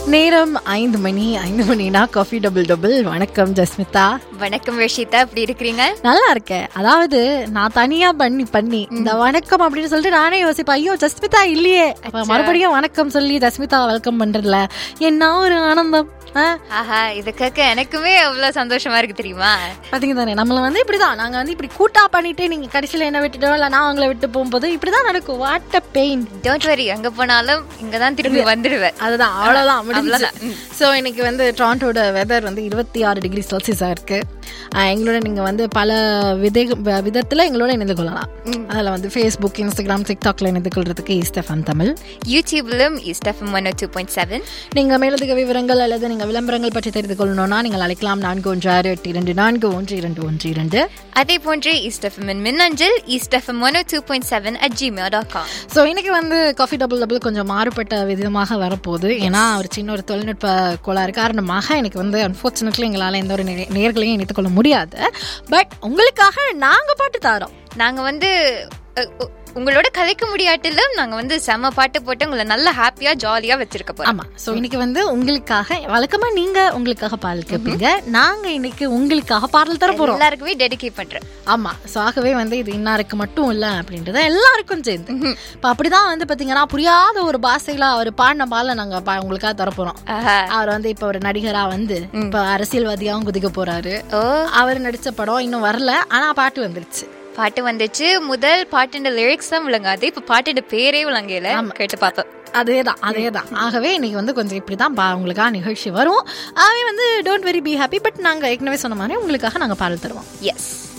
நேரம் ஐந்து மணி ஐந்து மணினா காஃபி டபுள் டபுள் வணக்கம் ஜஸ்மிதா வணக்கம் ரிஷிதா எப்படி இருக்கிறீங்க நல்லா இருக்கேன் அதாவது நான் தனியா பண்ணி பண்ணி இந்த வணக்கம் அப்படின்னு சொல்லிட்டு நானே யோசிப்பேன் ஐயோ ஜஸ்மிதா இல்லையே அப்ப மறுபடியும் வணக்கம் சொல்லி ஜஸ்மிதா வெல்கம் பண்றதுல என்ன ஒரு ஆனந்தம் ஆ? ஆஹா இத கேட்க எனக்குமே அவ்வளவு சந்தோஷமா இருக்கு தெரியுமா பாத்தீங்க தானே நம்மள வந்து இப்படிதான் நாங்க வந்து இப்படி கூட்டா பண்ணிட்டு நீங்க கடைசியில என்ன விட்டுட்டோம் இல்ல நான் உங்களை விட்டு போகும்போது இப்படிதான் நடக்கும் what a pain don't worry அங்க போனாலும் இங்கதான் திரும்பி வந்துடுவேன் அதுதான் அவ்வளவுதான் முடிஞ்சு அவ்வளவுதான். ம். ஸோ இன்னைக்கு வந்து டொரண்டோட வெதர் வந்து இருபத்தி ஆறு டிகிரி செல்சியஸாக இருக்கு ஆஹ் எங்களோட நீங்கள் வந்து பல விதை வ- விதத்துல எங்களோட இணைந்து கொள்ளலாம் அதில் வந்து ஃபேஸ்புக் இன்ஸ்டாகிராம் டிக்டாக்ல இணைந்து கொள்றதுக்கு ஈஸ்டஃபன் தமிழ் யூடியூப்லும் இஸ்டஃபம் ஒன் டூ பாயிண்ட் செவன் நீங்கள் மேலதிக விவரங்கள் அல்லது நீங்கள் விளம்பரங்கள் பற்றி தெரிந்து கொள்ளணும்னா நீங்கள் அழைக்கலாம் நான்கு ஒன்று ஆறு எட்டு இரண்டு நான்கு ஒன்று இரண்டு ஒன்று இரண்டு அதே போன்று ஈஸ்டஃபமின் மின்னஞ்சல் ஈஸ்டஃபம் one two point seven at Gmail dot com so இன்னைக்கு வந்து காஃபி டபுள் டபுள் கொஞ்சம் மாறுபட்ட விதமாக வரப்போகுது ஏன்னா ஒரு சின்ன ஒரு தொழில்நுட்ப கோளாறு காரணமாக எனக்கு வந்து அன்ஃபார்ச்சுனேட்லி எங்களால் எந்த ஒரு நே- நேர்களையும் இணைத்துக் கொள்ள முடியாது பட் உங்களுக்காக நாங்கள் பாட்டு தாரோம் நாங்க வந்து அ, உ- உங்களோட கதைக்க முடியாட்டிலும் நாங்க வந்து செம பாட்டு போட்டு உங்களை நல்ல ஹாப்பியா ஜாலியா வச்சிருக்க போறோம் ஆமா ஸோ இன்னைக்கு வந்து உங்களுக்காக வழக்கமா நீங்க உங்களுக்காக பாடல் கேட்பீங்க நாங்க இன்னைக்கு உங்களுக்காக பாடல் தர போறோம் எல்லாருக்குமே டெடிகேட் பண்றேன் ஆமா ஸோ ஆகவே வந்து இது இன்னாருக்கு மட்டும் இல்ல அப்படின்றத எல்லாருக்கும் சேர்ந்து இப்போ அப்படிதான் வந்து பாத்தீங்கன்னா புரியாத ஒரு பாஷையில அவர் பாடின பாடல நாங்க பா- உங்களுக்காக தர போறோம் ஆஹா அவர் வந்து இப்ப ஒரு நடிகரா வந்து இப்ப அரசியல்வாதியாவும் குதிக்க போறாரு ஓ அவர் நடிச்ச படம் இன்னும் வரல ஆனா பாட்டு வந்துருச்சு பாட்டு வந்துச்சு முதல் பாட்டுன்ற லிரிக்ஸ் தான் விளங்காது இப்ப பாட்டுன்ற பேரே விளங்கல கேட்டு பார்ப்போம் அதேதான் அதேதான் ஆகவே இன்னைக்கு வந்து கொஞ்சம் இப்படிதான் பா உங்களுக்காக நிகழ்ச்சி வரும் ஆகவே வந்து don't worry be happy but நாங்க ஏற்கனவே சொன்ன மாதிரி உங்களுக்காக நாங்க பாடல் தருவோம் எஸ்